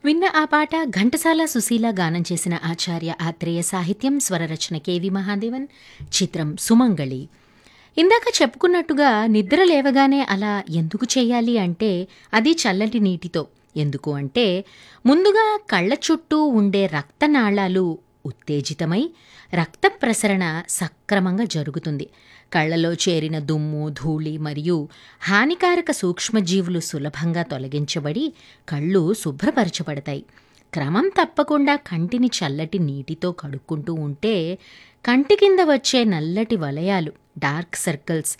విన్న ఆ పాట ఘంటసాల సుశీల గానం చేసిన ఆచార్య ఆత్రేయ సాహిత్యం స్వరరచన కెవి మహాదేవన్ చిత్రం సుమంగళి ఇందాక చెప్పుకున్నట్టుగా నిద్ర లేవగానే అలా ఎందుకు చేయాలి అంటే అది చల్లటి నీటితో ఎందుకు అంటే ముందుగా కళ్ళ చుట్టూ ఉండే రక్తనాళాలు ఉత్తేజితమై రక్త ప్రసరణ సక్రమంగా జరుగుతుంది కళ్ళలో చేరిన దుమ్ము ధూళి మరియు హానికారక సూక్ష్మజీవులు సులభంగా తొలగించబడి కళ్ళు శుభ్రపరచబడతాయి క్రమం తప్పకుండా కంటిని చల్లటి నీటితో కడుక్కుంటూ ఉంటే కంటి కింద వచ్చే నల్లటి వలయాలు డార్క్ సర్కిల్స్